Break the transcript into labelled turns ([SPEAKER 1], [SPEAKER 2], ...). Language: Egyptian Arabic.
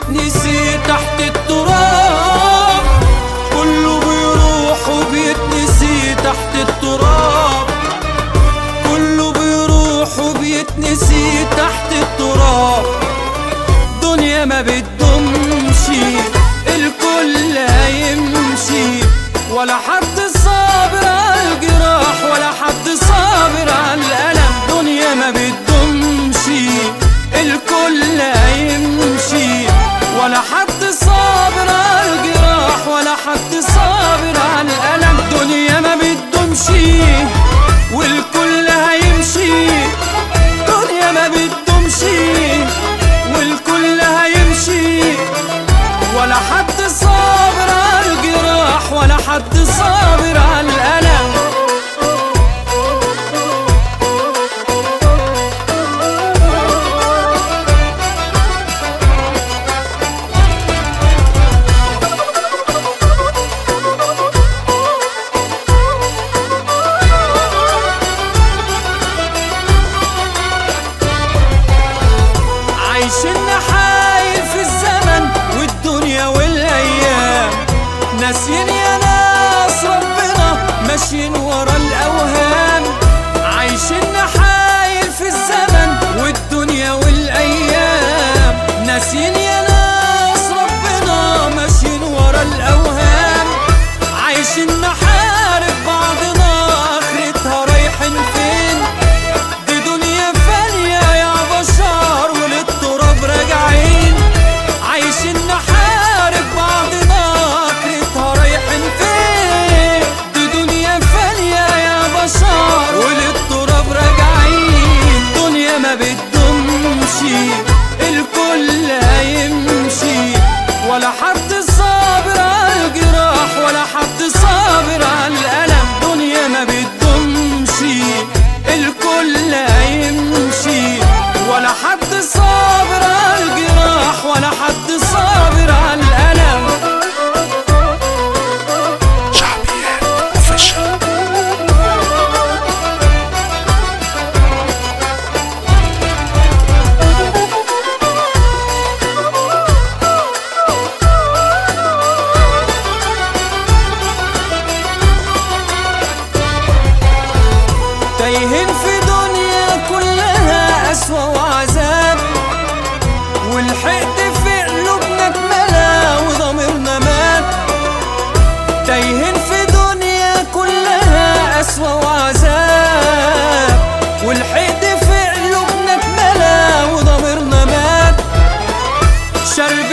[SPEAKER 1] بيتنسي تحت التراب كله بيروح وبيتنسي تحت التراب كله بيروح وبيتنسي تحت التراب دنيا ما بتدومش الكل هيمشي ولا حد صابر على الجراح ولا حد صابر على الألم دنيا ما بتدومش الكل هيمشي ولا حد صابر على الجراح ولا حد صابر على الألم دنيا ما بتدومش والكل هيمشي دنيا ما بتدومش والكل هيمشي ولا حد صابر على الجراح ولا حد صابر على الألم عايشين نحايل في الزمن والدنيا والايام ناسيين يا ناس ربنا ماشيين ورا الاوهام عايشين نحايل في الزمن والدنيا والايام ناسيين يا ناس ربنا ماشيين ورا الاوهام عايشين نحارب بعضنا اخرتها رايحين فين دي دنيا فانية يا بشر وللتراب راجعين عايشين نحارب بعضنا اخرتها رايحين فين دي دنيا فانية يا بشر وللتراب راجعين دنيا ما بتدومش الكل هيمشي ولا حد صابر على الجراح ولا حد صابر على الألم دنيا ما بتدومش الكل هيمشي ولا حد صابر على الجراح ولا حد صابر على الألم
[SPEAKER 2] شعبيات اوفيشال
[SPEAKER 1] تايهين في دنيا كلها أسوأ وعذاب والحقد في قلوبنا اتملى وضميرنا مات تايهين في دنيا كلها أسوأ وعذاب والحقد في قلوبنا اتملى وضميرنا مات شرب